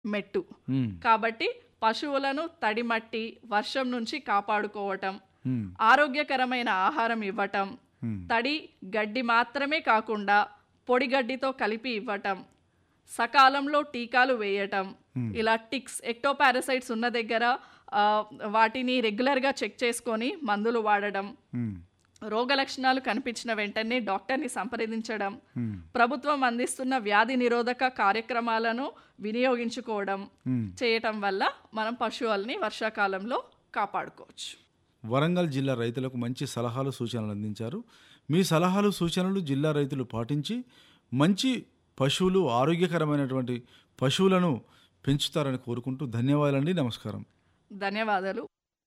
మెట్టు ఉమ్, కాబట్టి పశువులను తడి మట్టి వర్షం నుంచి కాపాడుకోవటం ఉమ్, ఆరోగ్యకరమైన ఆహారం ఇవ్వటం ఉమ్, తడి గడ్డి మాత్రమే కాకుండా పొడి గడ్డితో కలిపి ఇవ్వటం సకాలంలో టీకాలు వేయటం ఇలా టిక్స్ ఎక్టోపారసైట్స్ ఉన్న దగ్గర ఆ, వాటిని రెగ్యులర్గా చెక్ చేసుకొని మందులు వాడడం ఉమ్, రోగ లక్షణాలు కనిపించిన వెంటనే డాక్టర్ని సంప్రదించడం ఉమ్, ప్రభుత్వం అందిస్తున్న వ్యాధి నిరోధక కార్యక్రమాలను వినియోగించుకోవడం ఉమ్. చేయటం వల్ల మనం పశువుల్ని వర్షాకాలంలో కాపాడుకోవచ్చు వరంగల్ జిల్లా రైతులకు మంచి సలహాలు సూచనలు అందించారు మీ సలహాలు సూచనలు జిల్లా రైతులు పాటించి మంచి పశువులు ఆరోగ్యకరమైనటువంటి పశువులను పెంచుతారని కోరుకుంటూ ధన్యవాదాలండి నమస్కారం ధన్యవాదాలు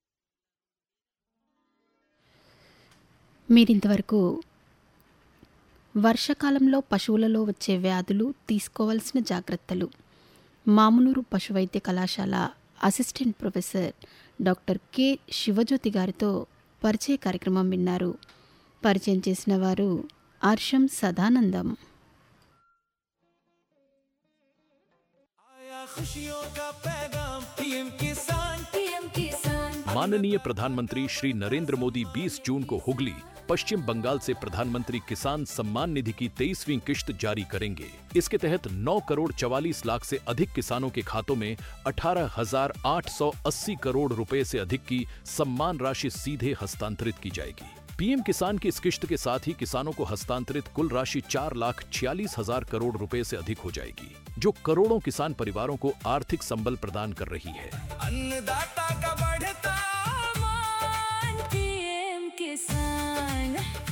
మీరింతవరకు వర్షాకాలంలో పశువులలో వచ్చే వ్యాధులు తీసుకోవాల్సిన జాగ్రత్తలు మామునూరు పశువైద్య కళాశాల assistant professor doctor K Sivajyothi గారితో పరిచయ కార్యక్రమం విన్నారు పరిచయం చేసిన వారు హర్షం సదానందం आया खुशियों का पैगाम पीएम किसान पीएम किसान माननीय प्रधानमंत्री श्री नरेंद्र मोदी 20 जून को हुगली पश्चिम बंगाल से प्रधानमंत्री किसान सम्मान निधि की तेईसवीं किश्त जारी करेंगे इसके तहत 9 करोड़ 44 लाख से अधिक किसानों के खातों में 18,880 करोड़ रुपए से अधिक की सम्मान राशि सीधे हस्तांतरित की जाएगी पीएम किसान की इस किश्त के साथ ही किसानों को हस्तांतरित कुल राशि चार लाख छियालीस हजार करोड़ रुपए से अधिक हो जाएगी जो करोड़ों किसान परिवारों को आर्थिक संबल प्रदान कर रही है अन्नदाता का बढ़ता मान पीएम किसान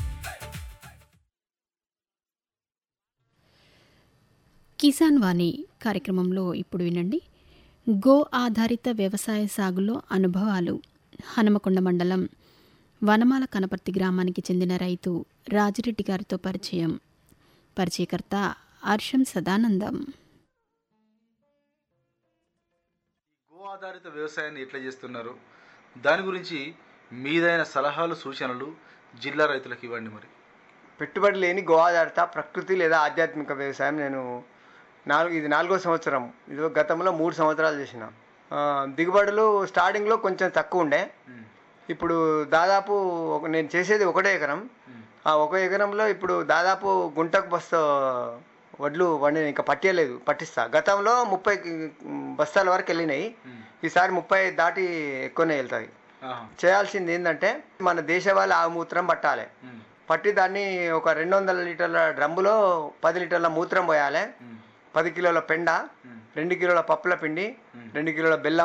కిసాన్ వాణి కార్యక్రమంలో ఇప్పుడు వినండి గో ఆధారిత వ్యవసాయ సాగులో అనుభవాలు హనుమకొండ మండలం వనమాల కనపర్తి గ్రామానికి చెందిన రైతు రాజిరెడ్డి గారితో పరిచయం పరిచయకర్త హర్షం సదానందం గో ఆధారిత వ్యవసాయాన్ని ఎట్లా చేస్తున్నారు దాని గురించి మీదైన సలహాలు సూచనలు జిల్లా రైతులకు ఇవ్వండి మరి పెట్టుబడి లేని గో ఆధారిత ప్రకృతి లేదా ఆధ్యాత్మిక వ్యవసాయం నేను నాలుగు ఇది నాలుగో సంవత్సరం ఇది గతంలో మూడు సంవత్సరాలు చేసిన ఆ, దిగుబడులు స్టార్టింగ్లో కొంచెం తక్కువ ఉండే ఇప్పుడు దాదాపు ఒక నేను చేసేది ఒకటే ఎకరం ఆ ఒక ఎకరంలో ఇప్పుడు దాదాపు గుంటకు బస్తా వడ్లు వండి ఇంకా పట్టేయలేదు పట్టిస్తా గతంలో ముప్పై బస్తాల వరకు వెళ్ళినాయి ఈసారి ముప్పై దాటి ఎక్కువనే వెళ్తాయి చేయాల్సింది ఏంటంటే మన దేశవాళీ ఆవు మూత్రం పట్టాలి పట్టి దాన్ని ఒక రెండు వందల లీటర్ల డ్రమ్ములో పది లీటర్ల మూత్రం పోయాలి పది కిలోల పెండ రెండు కిలోల పప్పుల పిండి రెండు కిలోల బెల్లం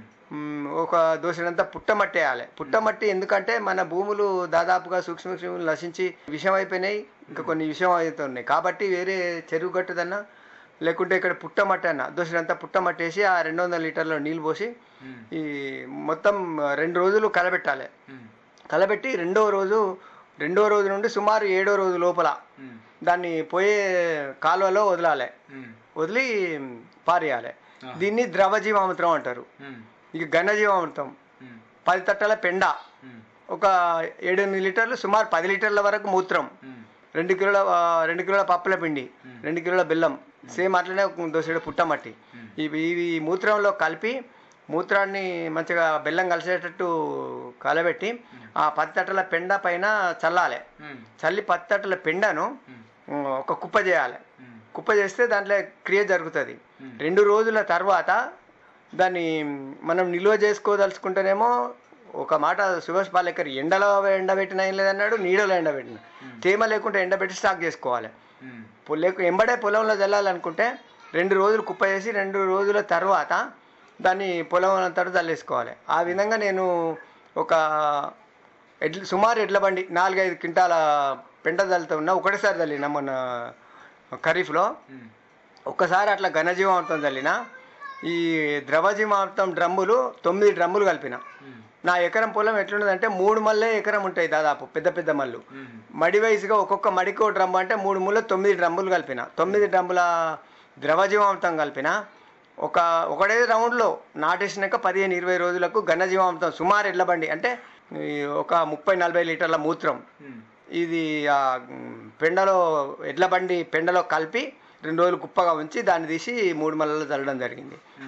మ్, ఒక దోసెడంతా పుట్టమట్టి వేయాలి పుట్టమట్టి ఎందుకంటే మన భూములు దాదాపుగా సూక్ష్మజీవులు నశించి విషం అయిపోయినాయి ఇంకా కొన్ని విషం అవుతున్నాయి కాబట్టి వేరే చెరువు గట్టుదన్నా లేకుంటే ఇక్కడ పుట్టమట్టి అన్న దోసెడంతా పుట్టమట్టి వేసి ఆ రెండు వందల లీటర్ల నీళ్ళు పోసి ఈ మొత్తం రెండు రోజులు కలబెట్టాలి కలబెట్టి రెండో రోజు రెండో రోజు నుండి సుమారు ఏడో రోజు లోపల దాన్ని పోయే కాలువలో వదలాలి వదిలి పారేయాలి దీన్ని ద్రవజీవామృతం అంటారు ఇక ఘనజీవామృతం పది తట్టల పెండ ఒక ఏడెనిమిది లీటర్లు సుమారు పది లీటర్ల వరకు మూత్రం రెండు కిలోల ఆ, రెండు కిలోల పప్పుల పిండి రెండు కిలోల బెల్లం సేమ్ అట్లనే ఒక దోసెడు పుట్టమట్టి ఇవి ఇవి ఈ మూత్రంలో కలిపి మూత్రాన్ని మంచిగా బెల్లం కలిసేటట్టు కలబెట్టి ఆ పది తట్టల పెండ పైన చల్లాలి చల్లి పది తట్టల పెండను ఉమ్, ఒక కుప్ప చేయాలి కుప్ప చేస్తే దాంట్లో క్రియ జరుగుతుంది రెండు రోజుల తర్వాత దాన్ని మనం నిల్వ చేసుకోదలుచుకుంటేనేమో ఒక మాట సుభాష్ పాలేకర్ ఎండలో ఎండబెట్టిన ఏం లేదన్నాడు నీడలో ఎండబెట్టిన తేమ లేకుంటే ఎండబెట్టి స్టాక్ చేసుకోవాలి పొ- లేకు ఎంబడే పొలంలో చల్లాలనుకుంటే రెండు రోజులు కుప్ప చేసి రెండు రోజుల తర్వాత దాన్ని పొలం అంతటా చల్లేసుకోవాలి ఆ విధంగా నేను ఒక ఎడ్ల సుమారు ఎడ్ల బండి నాలుగైదు క్వింటాల పెంట చల్లుతూ ఉన్నా ఒకటేసారి చల్లిన మొన్న ఖరీఫ్లో ఒక్కసారి అట్లా ఘనజీవామృతం చల్లిన ఈ ద్రవజీవామృతం డ్రమ్ములు తొమ్మిది డ్రమ్ములు కలిపిన నా ఎకరం పొలం ఎట్లున్నదంటే మూడు మళ్ళే ఎకరం ఉంటాయి దాదాపు పెద్ద పెద్ద మళ్ళు మడి వయసుగా ఒక్కొక్క మడికో డ్రమ్ము అంటే మూడు ముళ్ళు తొమ్మిది డ్రమ్ములు కలిపిన తొమ్మిది డ్రమ్ముల ద్రవజీవామృతం కలిపిన ఒక ఒకటే రౌండ్లో నాటేసినాక పదిహేను ఇరవై రోజులకు ఘనజీవామృతం సుమారు ఎడ్ల బండి అంటే ఈ ఒక ముప్పై నలభై లీటర్ల మూత్రం ఇది ఆ మ్, పెండలో ఎడ్ల బండి పెండలో కలిపి రెండు రోజులు కుప్పగా ఉంచి దాన్ని తీసి మూడు మళ్ళలో చల్లడం జరిగింది